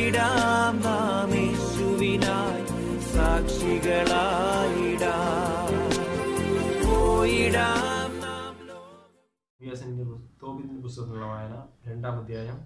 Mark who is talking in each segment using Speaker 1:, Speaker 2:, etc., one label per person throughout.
Speaker 1: പോയിടാം നാം യേശുവിനായി സാക്ഷികളായിടാം പോയിടാം നാം
Speaker 2: വ്യാസന്റെ തോബിത്തിന്റെ പുസ്തകത്തിലുള്ള വായന രണ്ടാം അധ്യായം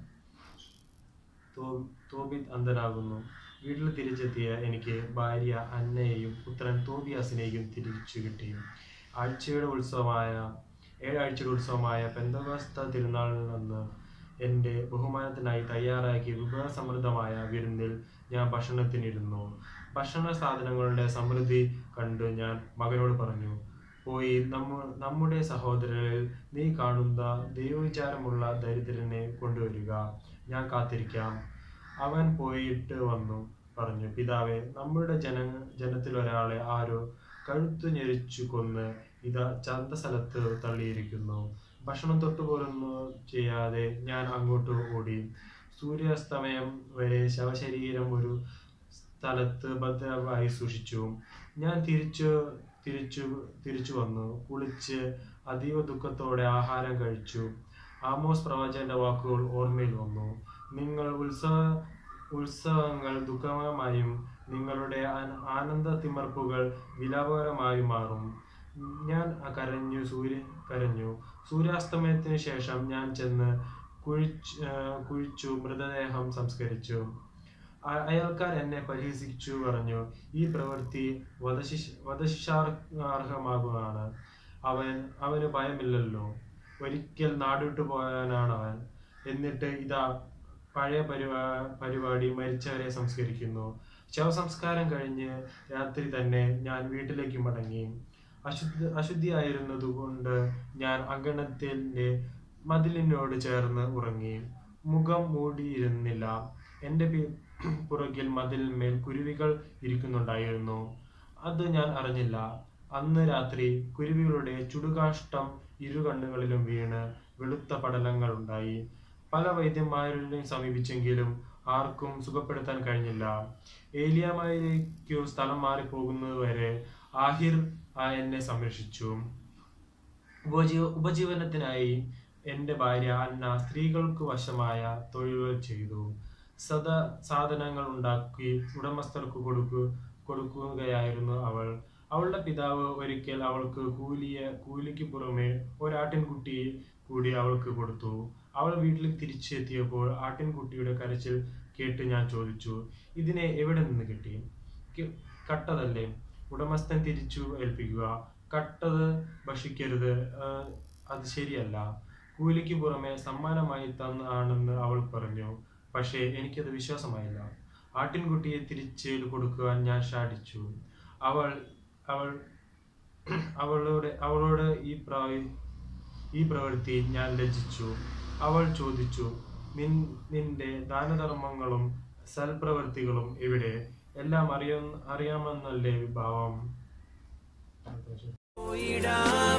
Speaker 2: തോ- തോബിത്ത് അന്ധനാകുന്നു വീട്ടിൽ തിരിച്ചെത്തിയ എനിക്ക് ഭാര്യ അന്നയെയും പുത്രൻ തോബിയാസിനെയും തിരിച്ചു കിട്ടി ആഴ്ചയുടെ ഉത്സവമായ ഏഴാഴ്ചയുടെ ഉത്സവമായ പെന്തകോസ്ത തിരുനാളിനന്ന് എൻ്റെ ബഹുമാനത്തിനായി തയ്യാറാക്കിയ വിഭവസമൃദ്ധമായ വിരുന്നിൽ ഞാൻ ഭക്ഷണത്തിനിരുന്നു ഭക്ഷണ സാധനങ്ങളുടെ സമൃദ്ധി കണ്ട് ഞാൻ മകനോട് പറഞ്ഞു പോയി നമ്മ നമ്മുടെ സഹോദരരിൽ നീ കാണുന്ന ദൈവവിചാരമുള്ള ദരിദ്രനെ കൊണ്ടുവരിക ഞാൻ കാത്തിരിക്കാം അവൻ പോയിട്ട് വന്നു പറഞ്ഞു പിതാവേ നമ്മുടെ ജന ജനത്തിൽ ഒരാളെ ആരോ കഴുത്തു ഞെരിച്ചു കൊന്ന് ഇതാ ചന്തസ്ഥലത്ത് തള്ളിയിരിക്കുന്നു ഭക്ഷണം തൊട്ടുപോലൊന്നും ചെയ്യാതെ ഞാൻ അങ്ങോട്ട് ഓടി സൂര്യാസ്തമയം വരെ ശവശരീരം ഒരു സ്ഥലത്ത് ഭദ്രമായി സൂക്ഷിച്ചു ഞാൻ തിരിച്ചു തിരിച്ചു തിരിച്ചു വന്നു കുളിച്ച് അതീവ ദുഃഖത്തോടെ ആഹാരം കഴിച്ചു ആമോസ് പ്രവാചകന്റെ വാക്കുകൾ ഓർമ്മയിൽ വന്നു നിങ്ങൾ ഉത്സവ ഉത്സവങ്ങൾ ദുഃഖമായും നിങ്ങളുടെ ആന- ആനന്ദ തിമർപ്പുകൾ വിലാപകരമായും മാറും ഞാൻ കരഞ്ഞു സൂര്യ കരഞ്ഞു സൂര്യാസ്തമയത്തിന് ശേഷം ഞാൻ ചെന്ന് കുഴിച്ച് ആ, കുഴിച്ചു മൃതദേഹം സംസ്കരിച്ചു അ- അയൽക്കാർ എന്നെ പരിഹസിച്ചു പറഞ്ഞു ഈ പ്രവൃത്തി വധശിഷ വധശിക്ഷാർഹമാകുന്നതാണ് അവൻ അവന് ഭയമില്ലല്ലോ ഒരിക്കൽ നാടുവിട്ടു പോയാനാണ് അവൻ എന്നിട്ട് ഇതാ പഴയ പരിപാ പരിപാടി മരിച്ചവരെ സംസ്കരിക്കുന്നു ശവസംസ്കാരം കഴിഞ്ഞ് രാത്രി തന്നെ ഞാൻ വീട്ടിലേക്ക് മടങ്ങി അശുദ്ധ അശുദ്ധിയായിരുന്നതുകൊണ്ട് ഞാൻ അങ്കണത്തിന്റെ മതിലിനോട് ചേർന്ന് ഉറങ്ങി മുഖം മൂടിയിരുന്നില്ല എൻ്റെ പി- പുറകിൽ മതിലിന്മേൽ കുരുവികൾ ഇരിക്കുന്നുണ്ടായിരുന്നു അത് ഞാൻ അറിഞ്ഞില്ല അന്ന് രാത്രി കുരുവികളുടെ ചുടുകാഷ്ടം ഇരു കണ്ണുകളിലും വീണ് വെളുത്ത പടലങ്ങൾ ഉണ്ടായി പല വൈദ്യന്മാരെയും സമീപിച്ചെങ്കിലും ആർക്കും സുഖപ്പെടുത്താൻ കഴിഞ്ഞില്ല ഏലിയാമാരിക്കു സ്ഥലം മാറിപ്പോകുന്നതുവരെ ആഹിർ ആ എന്നെ സംരക്ഷിച്ചു ഉപജീവ ഉപജീവനത്തിനായി എൻ്റെ ഭാര്യ അന്ന സ്ത്രീകൾക്ക് വശമായ തൊഴിലുകൾ ചെയ്തു സദ സാധനങ്ങൾ ഉണ്ടാക്കി ഉടമസ്ഥർക്ക് കൊടുക്കു കൊടുക്കുകയായിരുന്നു അവൾ അവളുടെ പിതാവ് ഒരിക്കൽ അവൾക്ക് കൂലിയ കൂലിക്ക് പുറമെ ഒരാട്ടിൻകുട്ടി കൂടി അവൾക്ക് കൊടുത്തു അവൾ വീട്ടിൽ തിരിച്ചെത്തിയപ്പോൾ ആട്ടിൻകുട്ടിയുടെ കരച്ചിൽ കേട്ട് ഞാൻ ചോദിച്ചു ഇതിനെ എവിടെ നിന്ന് കിട്ടി "കി- കട്ടതല്ലേ ഉടമസ്ഥൻ തിരിച്ചു ഏൽപ്പിക്കുക കട്ടത് ഭക്ഷിക്കരുത് ആ, അത് ശരിയല്ല കൂലിക്ക് പുറമെ സമ്മാനമായി തന്നാണെന്ന് അവൾ പറഞ്ഞു പക്ഷേ എനിക്കത് വിശ്വാസമായില്ല ആട്ടിൻകുട്ടിയെ തിരിച്ച് കൊടുക്കുവാൻ ഞാൻ ശാഠിച്ചു അവൾ അവൾ അവളോട് അവളോട് ഈ പ്രായ ഈ പ്രവൃത്തി ഞാൻ ലജ്ജിച്ചു അവൾ ചോദിച്ചു നിൻ നിന്റെ ദാനധർമ്മങ്ങളും സൽപ്രവൃത്തികളും എവിടെ എല്ലാം അറിയ അറിയാമെന്നല്ലേ ഭാവം
Speaker 1: പോയിടാം